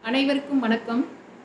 அனைவருக்கும் வணக்கம்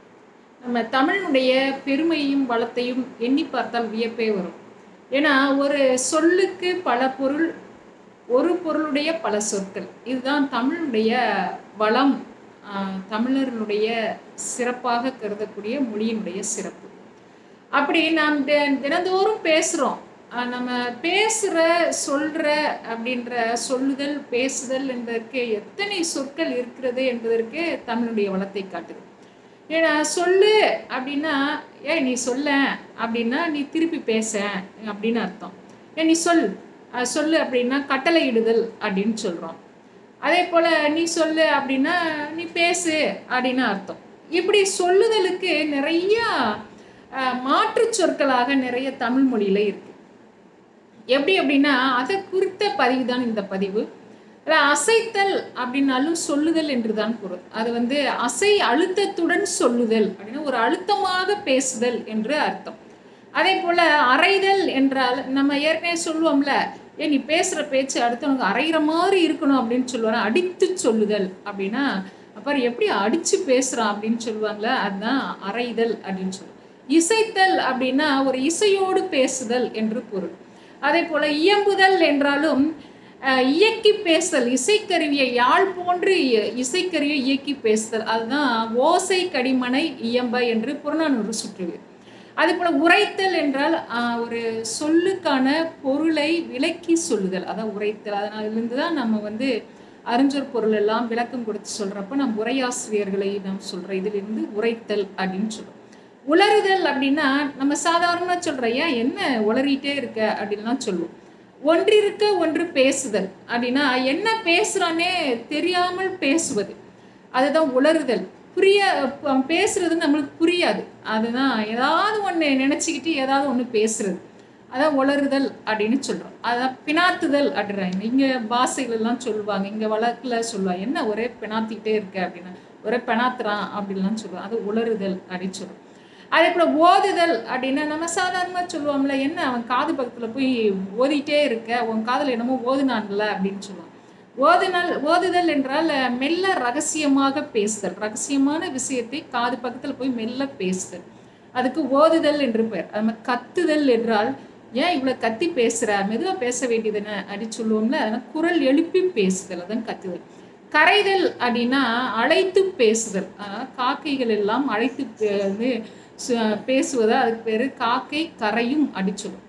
நம்ம தமிழுடைய பெருமையும் வளத்தையும் எண்ணி பார்த்தால் வியப்பே வரும் ஏன்னா ஒரு சொல்லுக்கு பல பொருள் ஒரு பொருளுடைய பல சொற்கள் இதுதான் தமிழுடைய வளம் ஆஹ், தமிழர்களுடைய சிறப்பாக கருதக்கூடிய மொழியினுடைய சிறப்பு அப்படி நாம் தி- தினந்தோறும் பேசுகிறோம் நம்ம பேசுகிற சொல்கிற அப்படின்ற சொல்லுதல் பேசுதல் என்பதற்கு எத்தனை சொற்கள் இருக்கிறது என்பதற்கு தமிழுடைய வளத்தை காட்டுது ஏன்னா சொல்லு அப்படின்னா ஏ நீ சொல்ல அப்படின்னா நீ திருப்பி பேச அப்படின்னு அர்த்தம் ஏன் நீ சொல் அஹ் சொல்லு அப்படின்னா கட்டளையிடுதல் அப்படின்னு சொல்கிறோம் அதே போல் நீ சொல்லு அப்படின்னா நீ பேசு அப்படின்னு அர்த்தம் இப்படி சொல்லுதலுக்கு நிறைய அஹ், மாற்றுச் சொற்களாக நிறைய தமிழ் மொழியில் இருக்கு எப்படி அப்படின்னா அதை குறித்த பதிவு தான் இந்த பதிவு இல்ல, அசைத்தல் அப்படின்னாலும் சொல்லுதல் என்று தான் பொருள் அது வந்து அசை அழுத்தத்துடன் சொல்லுதல் அப்படின்னா ஒரு அழுத்தமாக பேசுதல் என்று அர்த்தம் அதே போல் அறைதல் என்றால் நம்ம ஏற்கனவே சொல்லுவோம்ல ஏன் நீ பேசுகிற பேச்சு அடுத்தவனுக்கு அரைகிற மாதிரி இருக்கணும் அப்படின்னு சொல்லுவாங்க அடித்து சொல்லுதல் அப்படின்னா அப்புறம் எப்படி அடித்து பேசுகிறான் அப்படின்னு சொல்லுவாங்களே அதுதான் அறைதல் அப்படின்னு சொல்லுவோம் இசைத்தல் அப்படின்னா ஒரு இசையோடு பேசுதல் என்று பொருள் அதே போல் இயம்புதல் என்றாலும் அஹ், இயக்கி பேசுதல் இசைக்கருவியை யாழ் போன்று இ- இசைக்கருவியை இயக்கி பேசுதல் அதுதான் ஓசை கடிமனை இயம்ப என்று புறநானூறு சுற்றுவது அதே போல் உரைத்தல் என்றால் ஆஹ், ஒரு சொல்லுக்கான பொருளை விளக்கி சொல்லுதல் அதான் உரைத்தல் அதனாலிருந்து தான் நம்ம வந்து அறிஞர் பொருள் எல்லாம் விளக்கம் கொடுத்து சொல்கிறப்ப நம்ம உரையாசிரியர்களை நாம் சொல்கிற இதிலிருந்து உரைத்தல் அப்படின்னு சொல்கிறோம் உளறுதல் அப்படின்னா நம்ம சாதாரணமாக சொல்கிறோம் ஏன் என்ன உளறிட்டே இருக்க அப்படின்லாம் சொல்லுவோம் ஒன்றிருக்க ஒன்று பேசுதல் அப்படின்னா என்ன பேசுகிறானே தெரியாமல் பேசுவது அதுதான் உளறுதல் புரிய ப- பேசுறது நம்மளுக்கு புரியாது அதுதான் ஏதாவது ஒன்று நினச்சிக்கிட்டு ஏதாவது ஒன்று பேசுறது அதான் உளறுதல் அப்படின்னு சொல்கிறோம் அதான் பினாத்துதல் அப்படின்றாங்க இங்கே பாஷைகளெல்லாம் சொல்லுவாங்க இங்கே வழக்கில் சொல்லுவாங்க என்ன ஒரே பினாத்திக்கிட்டே இருக்க அப்படின்னா ஒரே பெனாத்துறான் அப்படின்லாம் சொல்லுவாங்க அது உளறுதல் அப்படின்னு சொல்லுவோம் அதே போல் ஓதுதல் அப்படின்னா நம்ம சாதாரணமாக சொல்லுவோம்ல என்ன அவன் காது பக்கத்தில் போய் ஓதிட்டே இருக்க உன் காதில் என்னமோ ஓதுனான்ல அப்படின்னு சொல்லுவான் ஓதுனல் ஓதுதல் என்றால் மெல்ல ரகசியமாக பேசுதல் ரகசியமான விஷயத்தை காது பக்கத்தில் போய் மெல்ல பேசுதல் அதுக்கு ஓதுதல் என்று பெயர் அது மாதிரி கத்துதல் என்றால் ஏன் இவ்வளோ கத்தி பேசுகிற மெதுவாக பேச வேண்டியதுன்னு அப்படி சொல்லுவோம்ல அதனால் குரல் எழுப்பி பேசுதல் அதான் கத்துதல் கரைதல் அப்படின்னா அழைத்து பேசுதல் அதனால் காக்கைகள் எல்லாம் அழைத்து பே- வந்து சு- பேசுவதா அதுக்கு பேர் காக்கை கரையும் அப்படி சொல்லும்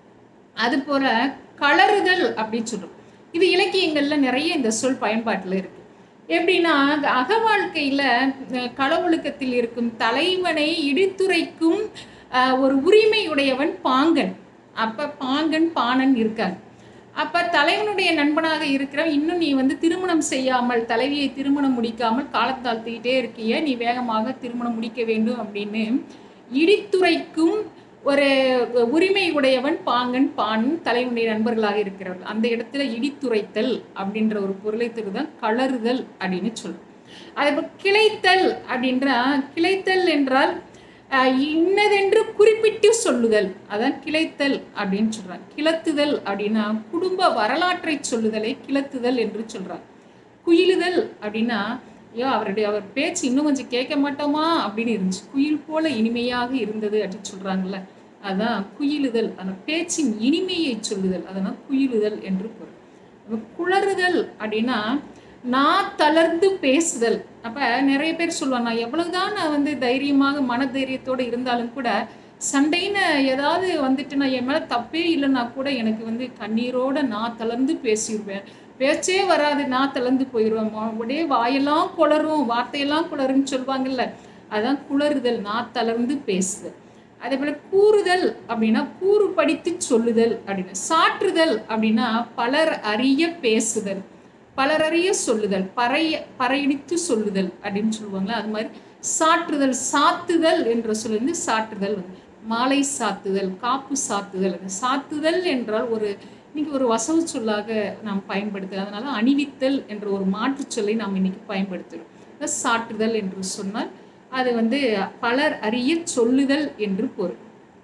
அது போல கலறுதல் அப்படி சொல்லும் இது இலக்கியங்கள்ல நிறைய இந்த சொல் பயன்பாட்டில் இருக்கு எப்படின்னா அந்த அக வாழ்க்கையில அஹ், களவொழுக்கத்தில் இருக்கும் தலைவனை இடித்துரைக்கும் அஹ், ஒரு உரிமையுடையவன் பாங்கன் அப்ப பாங்கன் பாணன் இருக்காங்க அப்ப தலைவனுடைய நண்பனாக இருக்கிறவன் இன்னும் நீ வந்து திருமணம் செய்யாமல் தலைவியை திருமணம் முடிக்காமல் காலத்தாழ்த்திக்கிட்டே இருக்கிய நீ வேகமாக திருமணம் முடிக்க வேண்டும் அப்படின்னு இடித்துரைக்கும் ஒரு உரிமை உடையவன் பாங்கன் பான் தலைவனுடைய நண்பர்களாக இருக்கிறவர்கள் அந்த இடத்துல இடித்துரைத்தல் அப்படின்ற ஒரு பொருளை தருதான் கலறுதல் அப்படின்னு சொல்லும் அதே போல் கிளைத்தல் அப்படின்றா கிளைத்தல் என்றால் அஹ், இன்னதென்று குறிப்பிட்டு சொல்லுதல் அதான் கிளைத்தல் அப்படின்னு சொல்றாங்க கிளத்துதல் அப்படின்னா குடும்ப வரலாற்றை சொல்லுதலை கிளத்துதல் என்று சொல்றாங்க குயிலுதல் அப்படின்னா ஐயோ அவருடைய அவர் பேச்சு இன்னும் கொஞ்சம் கேட்க மாட்டோமா அப்படின்னு இருந்துச்சு குயில் போல இனிமையாக இருந்தது அப்படின்னு சொல்றாங்கல்ல அதான் குயிலுதல் அந்த பேச்சின் இனிமையை சொல்லுதல் அதனால் குயிலுதல் என்று பொருள் அப்ப குளறுதல் அப்படின்னா நான் தளர்ந்து பேசுதல் அப்ப நிறைய பேர் சொல்லுவாங்க நான் எவ்வளவுதான் நான் வந்து தைரியமாக மன தைரியத்தோட இருந்தாலும் கூட சண்டைன்னு ஏதாவது வந்துட்டு நான் என் மேல தப்பே இல்லைன்னா கூட எனக்கு வந்து கண்ணீரோட நான் தளர்ந்து பேசிடுவேன் பேச்சே வராது நான் தளர்ந்து போயிடுவேன் மொ- அப்படியே வாயெல்லாம் குளரும் வார்த்தையெல்லாம் குளருன்னு சொல்லுவாங்கல்ல அதான் குளறுதல் நான் தளர்ந்து பேசுதல் அதே போல கூறுதல் அப்படின்னா கூறு படித்து சொல்லுதல் அப்படின்னு சாற்றுதல் அப்படின்னா பலர் அறிய பேசுதல் பலர் அறிய சொல்லுதல் பறைய பறையடித்து சொல்லுதல் அப்படின்னு சொல்லுவாங்களா அது மாதிரி சாற்றுதல் சாத்துதல் என்ற சொல் வந்து சாற்றுதல் வந்து மாலை சாத்துதல் காப்பு சாத்துதல் அது சாத்துதல் என்றால் ஒரு இன்னைக்கு ஒரு வசவு சொல்லாக நாம் பயன்படுத்து அதனால அணிவித்தல் என்ற ஒரு மாற்றுச் சொல்லை நாம் இன்னைக்கு பயன்படுத்துகிறோம் அதாவது சாற்றுதல் என்று சொன்னால் அது வந்து பலர் அறிய சொல்லுதல் என்று பொருள்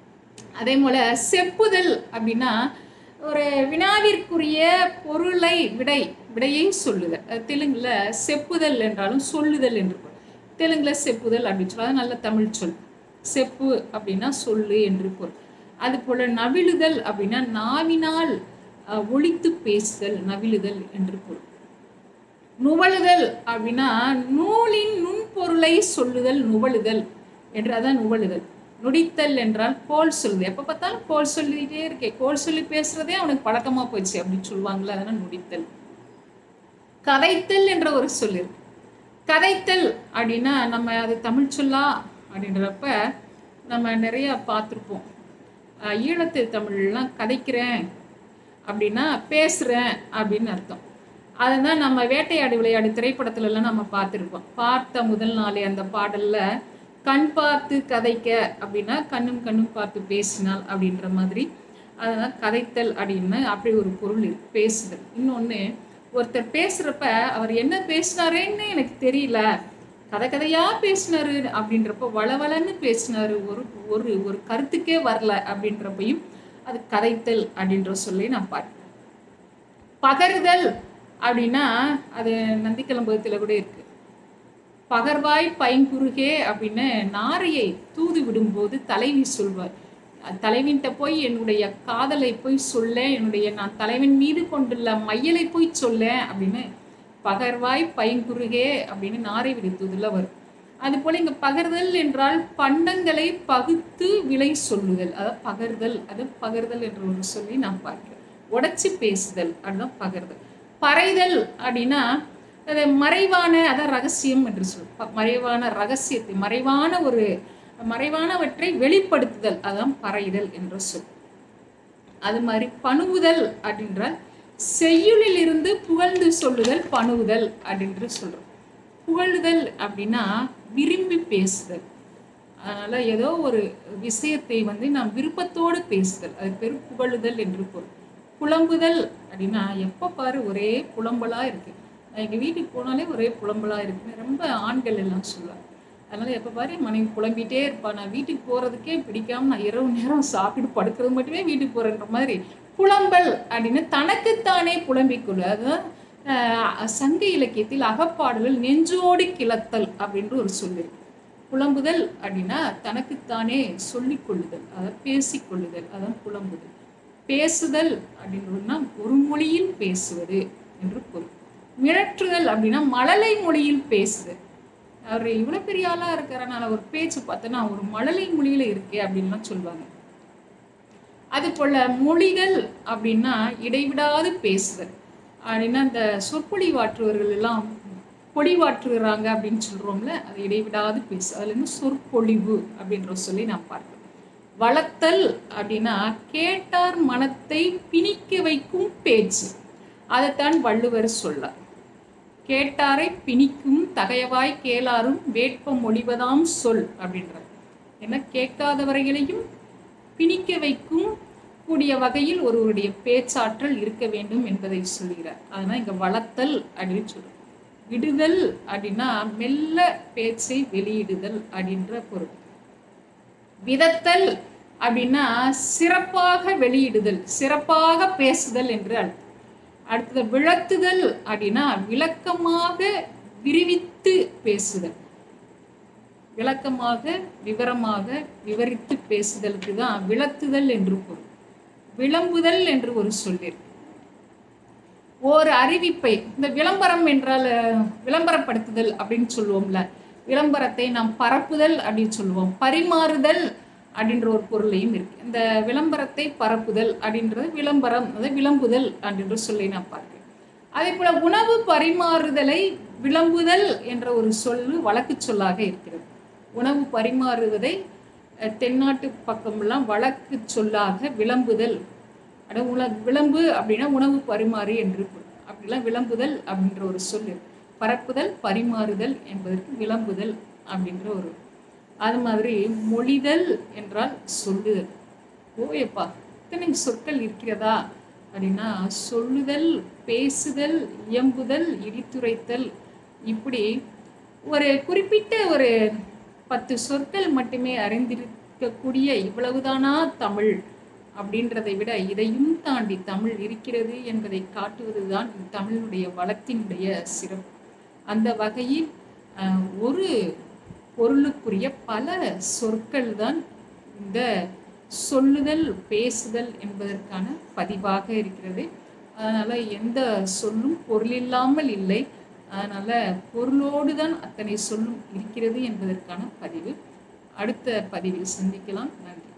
அதே போல செப்புதல் அப்படின்னா ஒரு வினாவிற்குரிய பொருளை விடை விடையை சொல்லுதல் அது தெலுங்குல செப்புதல் என்றாலும் சொல்லுதல் என்று பொருள் தெலுங்குல செப்புதல் அப்படின்னு சொல்லுவாங்க நல்ல தமிழ் சொல் செப்பு அப்படின்னா சொல்லு என்று பொருள் அது போல நவிழுதல் அப்படின்னா நாவினால் அஹ், ஒலித்து பேசுதல் நவிழுதல் என்று பொருள் நுவழுதல் அப்படின்னா நூலின் நுண்பொருளை சொல்லுதல் நுவழுதல் என்று அதான் நுவழுதல் நுடித்தல் என்றால் கோல் சொல்லுது எப்போ பார்த்தாலும் கோல் சொல்லிக்கிட்டே இருக்கே கோல் சொல்லி பேசுறதே அவனுக்கு பழக்கமா போச்சு அப்படின்னு சொல்லுவாங்களே அதனால் நுடித்தல் கதைத்தல் என்ற ஒரு சொல் இருக்கு கதைத்தல் அப்படின்னா நம்ம அது தமிழ் சொல்லா அப்படின்றப்ப நம்ம நிறைய பார்த்துருப்போம் அஹ் ஈழத்து தமிழ்லாம் கதைக்கிறேன் அப்படின்னா பேசுகிறேன் அப்படின்னு அர்த்தம் அதுதான் நம்ம வேட்டையாடு விளையாடு திரைப்படத்துல எல்லாம் நம்ம பார்த்துருப்போம் பார்த்த முதல் நாளே அந்த பாடல்ல கண் பார்த்து கதைக்க அப்படின்னா கண்ணும் கண்ணும் பார்த்து பேசினால் அப்படின்ற மாதிரி அதுதான் கதைத்தல் அப்படின்னு அப்படி ஒரு பொருள் இருக்கு பேசுதல் இன்னொன்று ஒருத்தர் பேசுறப்ப அவர் என்ன பேசினாரேன்னு எனக்கு தெரியல கதை கதையா பேசினாரு அப்படின்றப்ப வளவளன்னு பேசினாரு ஒரு ஒரு ஒரு கருத்துக்கே வரல அப்படின்றப்பையும் அது கதைத்தல் அப்படின்ற சொல்லி நான் பார்ப்பேன் பகருதல் அப்படின்னா அது நந்திக்கிழம்பகத்தில் கூட இருக்கு பகர்வாய் பைங்குறுகே அப்படின்னு நாரையை தூது விடும்போது தலைவி சொல்வார் தலைவின்ட்ட போய் என்னுடைய காதலை போய் சொல்ல என்னுடைய நான் தலைவன் மீது கொண்டுள்ள மையலை போய் சொல்ல அப்படின்னு பகர்வாய் பைங்குறுகே அப்படின்னு நாரை விடுத்துவதில் வரும் அது போல இங்க பகர்தல் என்றால் பண்டங்களை பகுத்து விலை சொல்லுதல் அதாவது பகர்தல் அது பகர்தல் என்ற ஒரு சொல்லி நான் பார்க்கிறேன் உடைச்சு பேசுதல் அதுதான் பகர்தல் பறைதல் அப்படின்னா அது மறைவான அதான் ரகசியம் என்று சொல் ப- மறைவான ரகசியத்தை மறைவான ஒரு மறைவானவற்றை வெளிப்படுத்துதல் அதான் பறைதல் என்ற சொல் அது மாதிரி பணுவுதல் அப்படின்றால் செய்யுளில் இருந்து புகழ்ந்து சொல்லுதல் பணுவுதல் அப்படின்று சொல்றோம் புகழுதல் அப்படின்னா விரும்பி பேசுதல் அதனால ஏதோ ஒரு விஷயத்தை வந்து நாம் விருப்பத்தோடு பேசுதல் அது பேர் புகழுதல் என்று பொருள் புலம்புதல் அப்படின்னா எப்போ பாரு ஒரே புலம்பலா இருக்கு நான் எங்கள் வீட்டுக்கு போனாலே ஒரே புலம்பலா இருக்குன்னு ரொம்ப ஆண்கள் எல்லாம் சொல்லுவாங்க அதனால எப்போ பாரு என் மனைவி புலம்பிட்டே இருப்பா நான் வீட்டுக்கு போறதுக்கே பிடிக்காம நான் இரவு நேரம் சாப்பிட்டு படுக்கிறது மட்டுமே வீட்டுக்கு போறேன்ற மாதிரி புலம்பல் அப்படின்னு தனக்குத்தானே புலம்பிக்கொள்ளு அதுதான் ஆஹ், சங்க இலக்கியத்தில் அகப்பாடுகள் நெஞ்சோடு கிளத்தல் அப்படின்ற ஒரு சொல் இருக்கு புலம்புதல் அப்படின்னா தனக்குத்தானே சொல்லிக் கொள்ளுதல் அதாவது பேசிக்கொள்ளுதல் அதான் புலம்புதல் பேசுதல் அப்படின்றதுனா ஒரு மொழியில் பேசுவது என்று பொருள் மிழற்றுதல் அப்படின்னா மழலை மொழியில் பேசுதல் அவர் இவ்வளோ பெரிய ஆளாக இருக்கிறனால ஒரு பேச்சு பார்த்தோன்னா ஒரு மழலை மொழியில் இருக்கே அப்படின்லாம் சொல்லுவாங்க அது போல மொழிகள் அப்படின்னா இடைவிடாது பேசுதல் அப்படின்னா இந்த சொற்பொழிவாற்றுவர்கள் எல்லாம் பொழிவாற்றுகிறாங்க அப்படின்னு சொல்றோம்ல அது இடைவிடாது பேசு அதுல இருந்து சொற்பொழிவு அப்படின்ற சொல்லி நான் பார்க்கிறேன் வளர்த்தல் அப்படின்னா கேட்டார் மனத்தை பிணிக்க வைக்கும் பேச்சு அதைத்தான் வள்ளுவர் சொல்லார் கேட்டாரை பிணிக்கும் தகையவாய் கேளாரும் வேட்ப மொழிவதாம் சொல் அப்படின்றார் ஏன்னா கேட்காதவர்களையும் பிணிக்க வைக்கும் கூடிய வகையில் ஒருவருடைய பேச்சாற்றல் இருக்க வேண்டும் என்பதை சொல்கிறார் அதனால் இங்க வளர்த்தல் அப்படின்னு சொல்றோம் விடுதல் அப்படின்னா மெல்ல பேச்சை வெளியிடுதல் அப்படின்ற பொருள் விதத்தல் அப்படின்னா சிறப்பாக வெளியிடுதல் சிறப்பாக பேசுதல் என்று அர்த்தம் அடுத்தது விளக்குதல் அப்படின்னா விளக்கமாக விரிவித்து பேசுதல் விளக்கமாக விவரமாக விவரித்து பேசுதலுக்கு தான் விளக்குதல் என்று பொருள் விளம்புதல் என்று ஒரு சொல் இருக்கு ஒரு அறிவிப்பை இந்த விளம்பரம் என்றால் அஹ், விளம்பரப்படுத்துதல் அப்படின்னு சொல்லுவோம்ல விளம்பரத்தை நாம் பரப்புதல் அப்படின்னு சொல்லுவோம் பரிமாறுதல் அப்படின்ற ஒரு பொருளையும் இருக்கு இந்த விளம்பரத்தை பரப்புதல் அப்படின்றது விளம்பரம் அதாவது விளம்புதல் அப்படின்ற சொல்லை நான் பார்க்கிறேன் அதே போல உணவு பரிமாறுதலை விளம்புதல் என்ற ஒரு சொல்லு வழக்கு சொல்லாக இருக்கிறது உணவு பரிமாறுவதை அஹ், தென்னாட்டு பக்கமெல்லாம் வழக்கு சொல்லாக விளம்புதல் அட உண விளம்பு அப்படின்னா உணவு பரிமாறு என்று பொருள். அப்படிலாம் விளம்புதல் அப்படின்ற ஒரு சொல் இருக்கு. பரப்புதல் பரிமாறுதல் என்பதற்கு விளம்புதல் அப்படின்ற ஒரு அது மாதிரி மொழிதல் என்றால் சொல்லுதல் ஓயப்பா இத்தனை சொற்கள் இருக்கிறதா அப்படின்னா சொல்லுதல் பேசுதல் இயம்புதல் இடித்துரைத்தல் இப்படி ஒரு குறிப்பிட்ட ஒரு பத்து சொற்கள் மட்டுமே அறிந்திருக்கக்கூடிய இவ்வளவுதானா தமிழ் அப்படின்றதை விட இதையும் தாண்டி தமிழ் இருக்கிறது என்பதை காட்டுவதுதான் தமிழுடைய வளத்தினுடைய சிறப்பு அந்த வகையில் அஹ், ஒரு பொருளுக்குரிய பல சொற்கள் தான் இந்த சொல்லுதல் பேசுதல் என்பதற்கான பதிவாக இருக்கிறது அதனால் எந்த சொல்லும் பொருளில்லாமல் இல்லை அதனால் பொருளோடு தான் அத்தனை சொல்லும் இருக்கிறது என்பதற்கான பதிவு அடுத்த பதிவில் சந்திக்கலாம் நன்றி